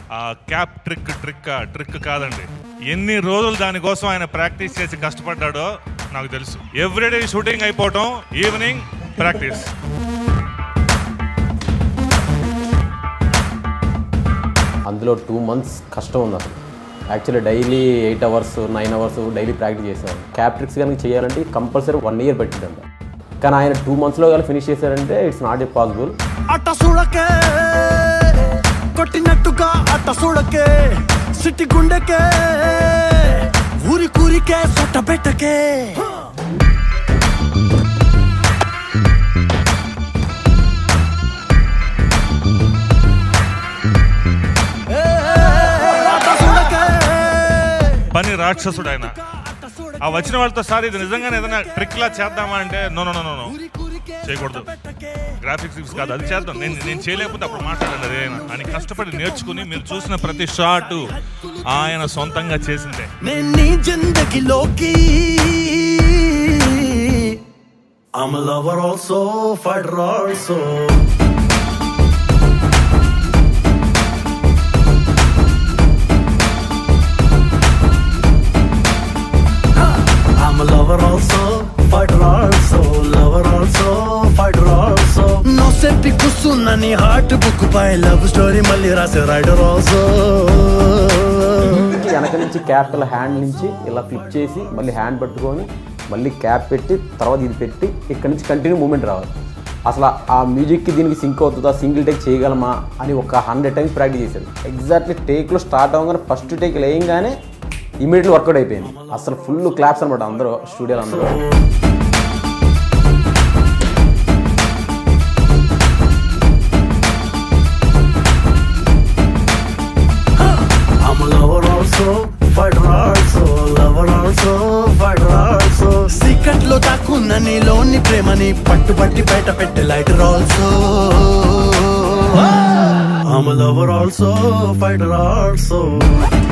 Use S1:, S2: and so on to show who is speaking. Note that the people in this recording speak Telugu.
S1: ఆ క్యాప్ ట్రిక్ ట్రిక్ ట్రిక్ కాదండి ఎన్ని రోజులు దానికోసం ఆయన ప్రాక్టీస్ చేసి కష్టపడ్డాడో నాకు తెలుసు ఎవ్రీడే షూటింగ్ అయిపోవటం ఈవినింగ్ ప్రాక్టీస్
S2: అందులో టూ మంత్స్ కష్టం ఉంది అసలు actually daily eight hours nine hours daily practice చేసేవారు క్యాప్ ట్రిక్స్ కనుక చేయాలంటే కంపల్సరీ వన్ ఇయర్ పట్టిందంట కానీ ఆయన టూ మంత్స్లో కానీ ఫినిష్ చేశారంటే ఇట్స్ నాట్ ఏ పాసిబుల్
S3: అట్ట చూడకే కొట్టినట్టుగా అట్ట చూడకే సిట్టి గుండెకే ఊరి కూరికే సొట్ట పెట్టకే అట్ట చూడకే
S1: పని రాక్షసుడు ఆయన
S3: అట్ట చూడకే
S1: ఆ వచ్చిన వాళ్ళతో సార్ ఇది నిజంగానే ఏదైనా ట్రిక్ లా చేద్దామా అంటే నో నో నో నో
S3: ఊరి కూరికే
S1: చేయకూడదు
S3: పెట్టకే
S1: గ్రాఫిక్స్ కాదు అది చేద్దాం నేను నేను చేయలేకపోతే అప్పుడు మాట్లాడండి అదే అని కష్టపడి నేర్చుకుని మీరు చూసిన ప్రతి షాట్ ఆయన సొంతంగా చేసిందే
S3: నేను నీ జిందగీలోకి I'm a lover also, fighter also. I'm a lover also, fighter also, lover also, fighter also. No చెప్పి కూర్చున్న నీ హార్ట్ బుక్ పై లవ్ స్టోరీ మళ్ళీ రాసే రైడర్ ఆల్సో
S2: వెనక నుంచి క్యాప్ ఇలా హ్యాండ్ నుంచి ఇలా ఫ్లిప్ చేసి మళ్ళీ హ్యాండ్ పట్టుకొని మళ్ళీ క్యాప్ పెట్టి తర్వాత ఇది పెట్టి ఇక్కడ నుంచి కంటిన్యూ మూమెంట్ రావాలి అసలు ఆ మ్యూజిక్కి దీనికి సింక్ అవుతుందా సింగిల్ టేక్ చేయగలమా అని ఒక హండ్రెడ్ టైమ్స్ ప్రాక్టీస్ చేశాడు ఎగ్జాక్ట్లీ టేక్లో స్టార్ట్ అవ్వగానే ఫస్ట్ టేక్ వేయంగానే ఇమీడియట్లీ వర్కౌట్ అయిపోయింది అసలు ఫుల్ క్లాప్స్ అనమాట అందరూ స్టూడియోలో అందరూ
S3: I'm a lover also, fighter also, lover also, fighter also. Secret లో దాక్కున్న నీలోని ప్రేమని పట్టుబట్టి బయట పెట్టే lighter also I'm a lover also, fighter also.